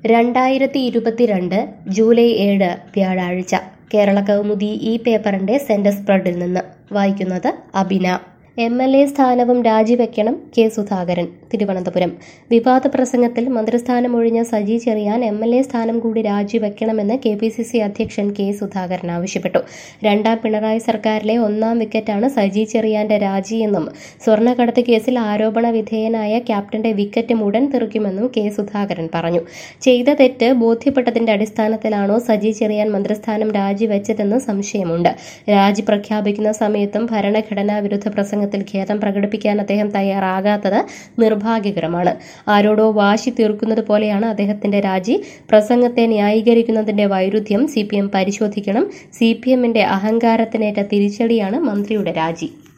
രണ്ടായിരത്തി ഇരുപത്തിരണ്ട് ജൂലൈ ഏഴ് വ്യാഴാഴ്ച കേരള കൗമുദി ഈ പേപ്പറിന്റെ സെന്റർ സ്പ്രെഡിൽ നിന്ന് വായിക്കുന്നത് അബിന എം എൽ എ സ്ഥാനവും രാജിവെക്കണം കെ സുധാകരൻ തിരുവനന്തപുരം വിവാദ പ്രസംഗത്തിൽ മന്ത്രിസ്ഥാനം ഒഴിഞ്ഞ Saji Cheriyan M L A സ്ഥാനം കൂടി രാജിവെക്കണമെന്ന് കെ പി സി സി അധ്യക്ഷൻ കെ സുധാകരൻ ആവശ്യപ്പെട്ടു രണ്ടാം പിണറായി സർക്കാരിലെ ഒന്നാം വിക്കറ്റാണ് സജി ചെറിയാന്റെ രാജിയെന്നും സ്വർണ്ണക്കടത്ത് കേസിൽ ആരോപണ വിധേയനായ ക്യാപ്റ്റന്റെ വിക്കറ്റ് ഉടൻ തെറിക്കുമെന്നും കെ സുധാകരൻ പറഞ്ഞു ചെയ്ത തെറ്റ് ബോധ്യപ്പെട്ടതിന്റെ അടിസ്ഥാനത്തിലാണോ സജി ചെറിയാൻ മന്ത്രിസ്ഥാനം രാജിവെച്ചതെന്ന് സംശയമുണ്ട് രാജി പ്രഖ്യാപിക്കുന്ന സമയത്തും ഭരണഘടനാ വിരുദ്ധ പ്രസംഗത്തിൽ ഖേദം പ്രകടിപ്പിക്കാൻ അദ്ദേഹം തയ്യാറാകാത്തത് നിർഭാഗ്യകരമാണ് ആരോടോ വാശി തീർക്കുന്നത് പോലെയാണ് അദ്ദേഹത്തിന്റെ രാജി പ്രസംഗത്തെ ന്യായീകരിക്കുന്നതിന്റെ വൈരുദ്ധ്യം സി പി എം പരിശോധിക്കണം സി പി എമ്മിന്റെ അഹങ്കാരത്തിനേറ്റ തിരിച്ചടിയാണ് മന്ത്രിയുടെ രാജി